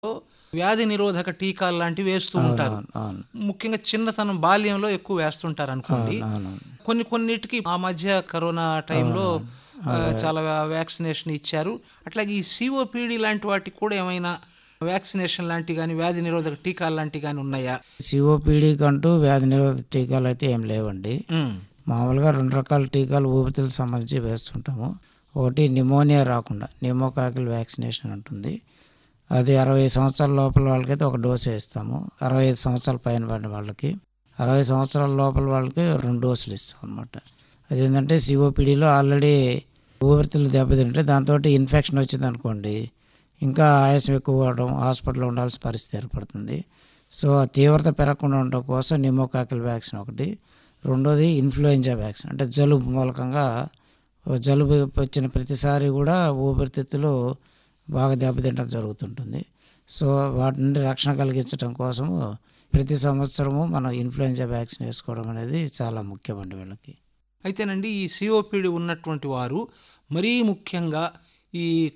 వ్యాధి నిరోధక టీకాలు లాంటివి వేస్తూ ఉంటారు అవును అవును ముఖ్యంగా చిన్నతనం బాల్యంలో ఎక్కువ వేస్తుంటారు అనుకోండి అవును కొన్ని కొన్నిటికి ఆ మధ్య కరోనా టైంలో ఆ, చాలా వ్యాక్సినేషన్ ఇచ్చారు అట్లాగే ఈ సిఓపిడి లాంటి వాటికి కూడా ఏమైనా వ్యాక్సినేషన్ లాంటి కానీ వ్యాధి నిరోధక టీకాలు లాంటివి కానీ ఉన్నాయా సిఓపిడికి అంటూ వ్యాధి నిరోధక టీకాలు అయితే ఏం లేవండి ఉమ్, మామూలుగా రెండు రకాల టీకాలు ఊపిరితిత్తులకు సంబంధించి వేస్తుంటాము ఒకటి నిమోనియా రాకుండా నిమోకాకిల్ వ్యాక్సినేషన్ ఉంటుంది అది అరవై సంవత్సరాల లోపల వాళ్ళకైతే ఒక డోసు వేస్తాము అరవై ఐదు సంవత్సరాల పైన పడిన వాళ్ళకి అరవై సంవత్సరాల లోపల వాళ్ళకి రెండు డోసులు ఇస్తాం అనమాట అదేంటంటే సిఓపిడిలో ఆల్రెడీ ఊపిరితిత్తులు దెబ్బతింటే దాంతో ఇన్ఫెక్షన్ వచ్చింది అనుకోండి ఇంకా ఆయాసం ఎక్కువ అవడం హాస్పిటల్లో ఉండాల్సిన పరిస్థితి ఏర్పడుతుంది సో ఆ తీవ్రత పెరగకుండా ఉండడం కోసం నిమోకాకిల్ వ్యాక్సిన్ ఒకటి రెండోది ఇన్ఫ్లుయెంజా వ్యాక్సిన్ అంటే జలుబు మూలకంగా జలుబు వచ్చిన ప్రతిసారి కూడా ఊపిరితిత్తులు బాగా దెబ్బతింటం జరుగుతుంటుంది సో వాటి నుండి రక్షణ కలిగించడం కోసము ప్రతి సంవత్సరము మనం ఇన్ఫ్లుయెంజా వ్యాక్సిన్ వేసుకోవడం అనేది చాలా ముఖ్యమండి వీళ్ళకి అయితేనండి ఈ సిఓపిడి ఉన్నటువంటి వారు మరీ ముఖ్యంగా ఈ